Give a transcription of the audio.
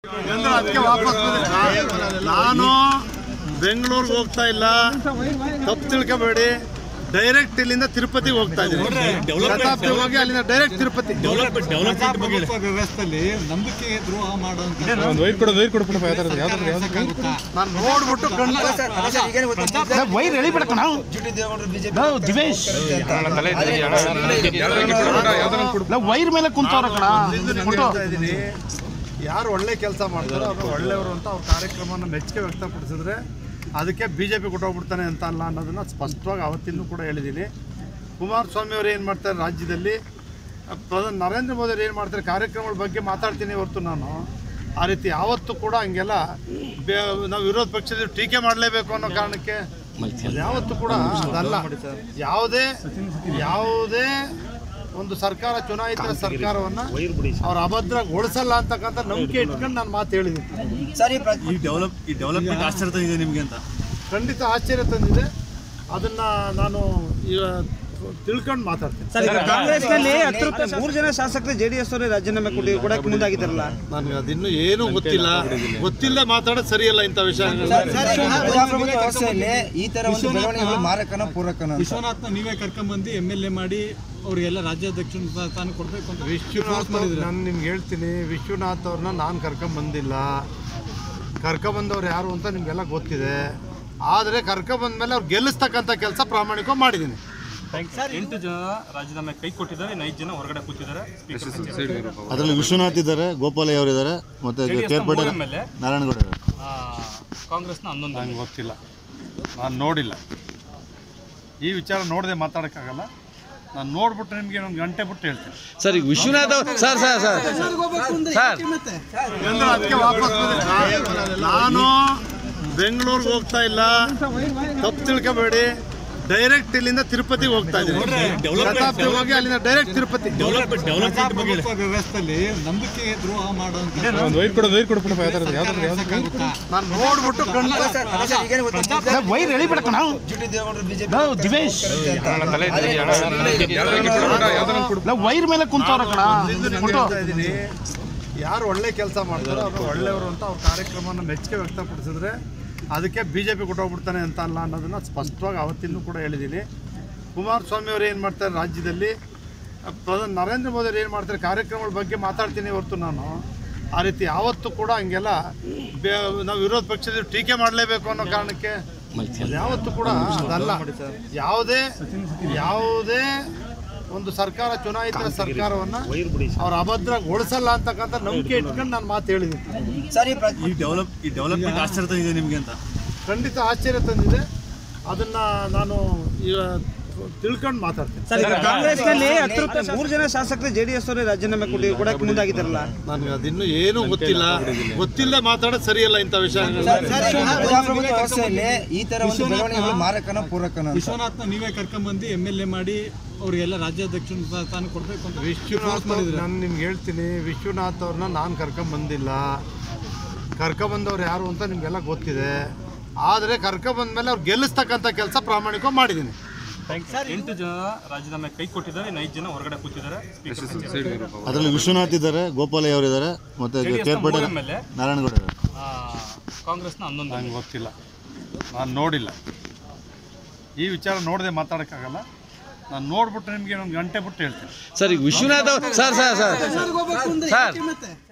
ಅಂದ್ರೆ ಅದಕ್ಕೆ ವಾಪಸ್ ಬಂದೆ. ನಾನು ಬೆಂಗಳೂರಿಗೆ ಹೋಗ್ತಾ ಇಲ್ಲ ತಪ್ಪು ತಿಳ್ಕೊಬೇಡಿ ಡೈರೆಕ್ಟ್ ಇಲ್ಲಿಂದ ತಿರುಪತಿಗೆ ಹೋಗ್ತಾ ಇದ್ದೀನಿ ಶತಾಬ್ದಿ ಹೋಗಿ ಅಲ್ಲಿಂದ ಡೈರೆಕ್ಟ್ ತಿರುಪತಿ ಪ್ರಜಾಪ್ರಭುತ್ವ ವ್ಯವಸ್ಥೆಯಲ್ಲಿ ನಂಬಿಕೆ ದ್ರೋಹ ಮಾಡುವಂತ ಒಂದು ವೈರ್ ಕೊಡೋದು ವೈರ್ ಕೊಡ್ಬಿಡಪ್ಪ ಯಾವ ಥರದ್ದು ಯಾವ ಥರದ್ದು ಯಾವ ಥರದ್ದು ನಾನು ನೋಡ್ಬಿಟ್ಟು ಕಣ್ಣು ವೈರ್ ಎಳಿಬಿಡಕ ನಾವು ನಾವು ದಿವೇಶ್ ನಾವು ವೈರ್ ಮೇಲೆ ಕುಂತವ್ರ ಕಣ ಹೇಳ್ತಾ ಇದ್ದೀನಿ ಯಾರು ಒಳ್ಳೆ ಕೆಲಸ ಮಾಡ್ತಾರೋ ಅವರು ಒಳ್ಳೆಯವರು ಅಂತ ಅವ್ರ ಕಾರ್ಯಕ್ರಮನ ಮೆಚ್ಚುಗೆ ವ್ಯಕ್ತಪಡಿಸಿದ್ರೆ ಅದಕ್ಕೆ ಬಿ ಜೆ ಪಿ ಕೊಟ್ಟೋಗ್ಬಿಡ್ತಾನೆ ಅಂತ ಅಲ್ಲ ಅನ್ನೋದನ್ನ ಸ್ಪಷ್ಟವಾಗಿ ಅವತ್ತಿಂದೂ ಕೂಡ ಹೇಳಿದ್ದೀನಿ ಕುಮಾರಸ್ವಾಮಿ ಅವರು ಏನು ಮಾಡ್ತಾರೆ ರಾಜ್ಯದಲ್ಲಿ ಪ್ರಧಾನಿ ನರೇಂದ್ರ ಮೋದಿ ಅವರು ಏನು ಮಾಡ್ತಾರೆ ಕಾರ್ಯಕ್ರಮಗಳ ಬಗ್ಗೆ ಮಾತಾಡ್ತೀನಿ ಹೊರತು ನಾನು ಆ ರೀತಿ ಯಾವತ್ತೂ ಕೂಡ ಹಂಗೆಲ್ಲ ಬೇ ನಾವು ವಿರೋಧ ಪಕ್ಷದ ಟೀಕೆ ಮಾಡಲೇಬೇಕು ಅನ್ನೋ ಕಾರಣಕ್ಕೆ ಅದು ಯಾವತ್ತೂ ಕೂಡ ಅದಲ್ಲ ಯಾವುದೇ ಯಾವುದೇ ಒಂದು ಸರ್ಕಾರ ಚುನಾಯಿತ ಸರ್ಕಾರವನ್ನ ಅವ್ರ ಅಭದ್ರಗೊಳಿಸಲ್ಲ ಅಂತಕ್ಕಂಥ ನಂಬಿಕೆ ಇಟ್ಕೊಂಡು ನಾನು ಮಾತು ಹೇಳಿದ್ದೀನಿ ಈ ಡೆವಲಪ್ ಈ ಡೆವಲಪ್ಮೆಂಟ್ ಆಶ್ಚರ್ಯ ತಂದಿದೆ ನಿಮಗೆ ಅಂತ ಖಂಡಿತ ಆಶ್ಚರ್ಯ ತಂದಿದೆ ಅದನ್ನ ನಾನು ಈಗ ತಿಳ್ಕೊಂಡು ಮಾತಾಡ್ತೀನಿ ಕಾಂಗ್ರೆಸ್ನಲ್ಲಿ ಹತ್ತು ಮೂರು ಜನ ಶಾಸಕರು ಜೆಡಿಎಸ್ ಅವರು ರಾಜೀನಾಮೆ ಕೊಡಿ ಕೊಡಕ್ಕೆ ಮುಂದಾಗಿದ್ದಾರಲ್ಲ ನನಗೆ ಅದಿನ್ನೂ ಏನೂ ಗೊತ್ತಿಲ್ಲ ಗೊತ್ತಿಲ್ಲದೆ ಮಾತಾಡೋದು ಸರಿಯಲ್ಲ ಇಂಥ ವಿಷಯ ಪ್ರಜಾಪ್ರಭುತ್ವ ವ್ಯವಸ್ಥೆಯಲ್ಲಿ ಈ ತರ ಒಂದು ಬೆಳವಣಿಗೆಗಳು ಮಾರಕನ ಪೂರಕನ ಅಂತ. ವಿಶ್ವನಾಥ್ನ ನೀವೇ ಕರ್ಕೊಂಡ್ಬಂದು ಎಮ್ ಎಲ್ ಎ ಮಾಡಿ ಅವರಿಗೆಲ್ಲ ರಾಜ್ಯಾಧ್ಯಕ್ಷ ಸ್ಥಾನ ಕೊಡಬೇಕು ಅಂತ ವಿಶ್ವನಾಥ್ ನಾನು ನಿಮ್ಗೆ ಹೇಳ್ತೀನಿ ವಿಶ್ವನಾಥ್ ಅವ್ರನ್ನ ನಾನು ಕರ್ಕೊಂಡ್ ಬಂದಿಲ್ಲ ಕರ್ಕೊಂಬಂದವ್ರು ಯಾರು ಅಂತ ನಿಮಗೆಲ್ಲ ಗೊತ್ತಿದೆ ಆದರೆ ಕರ್ಕೊಂಬಂದ್ಮೇಲೆ ಅವ್ರು ಗೆಲ್ಲಿಸ್ತಕ್ಕಂಥ ಕೆಲಸ ಪ್ರಾಮಾಣಿಕವಾಗಿ ಮಾಡಿದ್ದೀನಿ ಎಂಟು ಜನ ರಾಜೀನಾಮೆ ಕೈ ಕೊಟ್ಟಿದ್ದಾರೆ ಇನ್ನು ಐದು ಜನ ಹೊರಗಡೆ ಕೂತಿದ್ದಾರೆ ಸ್ಪೀಕರ್ ಅದರಲ್ಲಿ ವಿಶ್ವನಾಥ್ ಇದ್ದಾರೆ ಗೋಪಾಲಯ್ಯ ಅವರು ಇದ್ದಾರೆ ಮತ್ತೆ ಕೇರ್ಪೇಟೆ ಮೇಲೆ ನಾರಾಯಣಗೌಡ ಇದ್ದಾರೆ ಕಾಂಗ್ರೆಸ್ನ ಹನ್ನೊಂದು ನಂಗೆ ಗೊತ್ತಿಲ್ಲ ನಾನು ನೋಡಿಲ್ಲ ಈ ವಿಚಾರ ನೋಡದೆ ಮಾತಾಡೋಕ್ಕಾಗಲ್ಲ ನಾನು ನೋಡ್ಬಿಟ್ಟು ನಿಮಗೆ ಒಂದು ಗಂಟೆ ಬಿಟ್ಟು ಹೇಳ್ತೀನಿ ಸರ್ ಈಗ Vishwanath sir sir sir sir ಅಂದ್ರೆ ಅದಕ್ಕೆ ವಾಪಸ್ ಬಂದೆ. ನಾನು ಬೆಂಗಳೂರಿಗೆ ಹೋಗ್ತಾ ಇಲ್ಲ ತಪ್ಪು ತಿಳ್ಕೊಬೇಡಿ ಡೈರೆಕ್ಟ್ ಇಲ್ಲಿಂದ ತಿರುಪತಿಗೆ ಹೋಗ್ತಾ ಇದ್ದೀನಿ ಶತಾಬ್ದಿ ಹೋಗಿ ಅಲ್ಲಿಂದ ಡೈರೆಕ್ಟ್ ತಿರುಪತಿ ಪ್ರಜಾಪ್ರಭುತ್ವ ವ್ಯವಸ್ಥೆಯಲ್ಲಿ ನಂಬಿಕೆ ದ್ರೋಹ ಮಾಡುವಂತ ಒಂದು ವೈರ್ ಕೊಡೋದು ವೈರ್ ಕೊಡ್ಬಿಡಪ್ಪ ಯಾವ ಥರದ್ದು ಯಾವ ಥರದ್ದು ಯಾವ ಥರದ್ದು ನಾನು ನೋಡ್ಬಿಟ್ಟು ಕಣ್ಣು ವೈರ್ ಎಳಿಬಿಡಕ ನಾವು ನಾವು ದಿವೇಶ್ ನಾವು ವೈರ್ ಮೇಲೆ ಕುಂತವ್ರ ಕಣ ಹೇಳ್ತಾ ಇದ್ದೀನಿ ಯಾರು ಒಳ್ಳೆ ಕೆಲಸ ಮಾಡ್ತಾರೋ ಅವರು ಒಳ್ಳೆಯವರು ಅಂತ ಅವ್ರ ಕಾರ್ಯಕ್ರಮನ ಮೆಚ್ಚುಗೆ ವ್ಯಕ್ತಪಡಿಸಿದ್ರೆ ಅದಕ್ಕೆ ಬಿ ಜೆ ಪಿ ಕೊಟ್ಟೋಗ್ಬಿಡ್ತಾನೆ ಅಂತ ಅಲ್ಲ ಅನ್ನೋದನ್ನ ಸ್ಪಷ್ಟವಾಗಿ ಅವತ್ತಿಂದೂ ಕೂಡ ಹೇಳಿದ್ದೀನಿ ಕುಮಾರಸ್ವಾಮಿ ಅವರು ಏನು ಮಾಡ್ತಾರೆ ರಾಜ್ಯದಲ್ಲಿ ಪ್ರಧಾನಿ ನರೇಂದ್ರ ಮೋದಿ ಅವರು ಏನು ಮಾಡ್ತಾರೆ ಕಾರ್ಯಕ್ರಮಗಳ ಬಗ್ಗೆ ಮಾತಾಡ್ತೀನಿ ಹೊರತು ನಾನು ಆ ರೀತಿ ಯಾವತ್ತೂ ಕೂಡ ಹಂಗೆಲ್ಲ ಬೇ ನಾವು ವಿರೋಧ ಪಕ್ಷದ ಟೀಕೆ ಮಾಡಲೇಬೇಕು ಅನ್ನೋ ಕಾರಣಕ್ಕೆ ಅದು ಯಾವತ್ತೂ ಕೂಡ ಅದಲ್ಲ ಯಾವುದೇ ಯಾವುದೇ ಒಂದು ಸರ್ಕಾರ ಚುನಾಯಿತ ಸರ್ಕಾರವನ್ನ ಅವ್ರ ಅಭದ್ರಗೊಳಿಸಲ್ಲ ಅಂತಕ್ಕಂಥ ನಂಬಿಕೆ ಇಟ್ಕೊಂಡು ನಾನು ಮಾತು ಹೇಳಿದ್ದೀನಿ ಸರ್ ಈ ಪ್ರ- ಈ ಡೆವಲಪ್ ಈ ಡೆವಲಪ್ಮೆಂಟ್ ಆಶ್ಚರ್ಯ ತಂದಿದೆ ನಿಮಗೆ ಅಂತ ಖಂಡಿತ ಆಶ್ಚರ್ಯ ತಂದಿದೆ ಅದನ್ನ ನಾನು ಈಗ ತಿಳ್ಕೊಂಡು ಮಾತಾಡ್ತೀನಿ ಸರ್ ಈಗ ಕಾಂಗ್ರೆಸ್ನಲ್ಲಿ ಹತ್ತು ಮೂರು ಜನ ಶಾಸಕರು ಜೆಡಿಎಸ್ ಅವರು ರಾಜೀನಾಮೆ ಕೊಡಿ ಕೊಡಕ್ಕೆ ಮುಂದಾಗಿದ್ದಾರಲ್ಲ ನನಗೆ ಅದಿನ್ನೂ ಏನೂ ಗೊತ್ತಿಲ್ಲ ಗೊತ್ತಿಲ್ಲದೆ ಮಾತಾಡೋದು ಸರಿಯಲ್ಲ ಇಂಥ ವಿಷಯ ಪ್ರಜಾಪ್ರಭುತ್ವ ವ್ಯವಸ್ಥೆಯಲ್ಲಿ ಈ ತರ ಒಂದು ಬೆಳವಣಿಗೆಗಳು ಮಾರಕನ ಪೂರಕನ ಅಂತ. ವಿಶ್ವನಾಥ್ನ ನೀವೇ ಕರ್ಕೊಂಡ್ಬಂದು ಎಮ್ ಎಲ್ ಎ ಮಾಡಿ ಅವರಿಗೆಲ್ಲ ರಾಜ್ಯಾಧ್ಯಕ್ಷ ಸ್ಥಾನ ಕೊಡಬೇಕು ಅಂತ ವಿಶ್ವನಾಥ್ ನಾನು ನಿಮ್ಗೆ ಹೇಳ್ತೀನಿ ವಿಶ್ವನಾಥ್ ಅವ್ರನ್ನ ನಾನು ಕರ್ಕೊಂಡ್ ಬಂದಿಲ್ಲ ಕರ್ಕೊಂಬಂದವ್ರು ಯಾರು ಅಂತ ನಿಮಗೆಲ್ಲ ಗೊತ್ತಿದೆ ಆದರೆ ಕರ್ಕೊಂಬಂದ್ಮೇಲೆ ಅವ್ರು ಗೆಲ್ಲಿಸ್ತಕ್ಕಂಥ ಕೆಲಸ ಪ್ರಾಮಾಣಿಕವಾಗಿ ಮಾಡಿದ್ದೀನಿ ಎಂಟು ಜನ ರಾಜೀನಾಮೆ ಕೈ ಕೊಟ್ಟಿದ್ದಾರೆ ಇನ್ನು ಐದು ಜನ ಹೊರಗಡೆ ಕೂತಿದ್ದಾರೆ ಸ್ಪೀಕರ್ ಅದರಲ್ಲಿ ವಿಶ್ವನಾಥ್ ಇದ್ದಾರೆ ಗೋಪಾಲಯ್ಯ ಅವರು ಇದ್ದಾರೆ ಮತ್ತೆ ಕೇರ್ಪೇಟೆ ಮೇಲೆ ನಾರಾಯಣಗೌಡ ಇದ್ದಾರೆ ಕಾಂಗ್ರೆಸ್ನ ಹನ್ನೊಂದು ನಂಗೆ ಗೊತ್ತಿಲ್ಲ ನಾನು ನೋಡಿಲ್ಲ ಈ ವಿಚಾರ ನೋಡದೆ ಮಾತಾಡೋಕ್ಕಾಗಲ್ಲ ನಾನು ನೋಡ್ಬಿಟ್ಟು ನಿಮಗೆ ಒಂದು ಗಂಟೆ ಬಿಟ್ಟು ಹೇಳ್ತೀನಿ ಸರ್ ಈಗ Vishwanath sir sir sir sir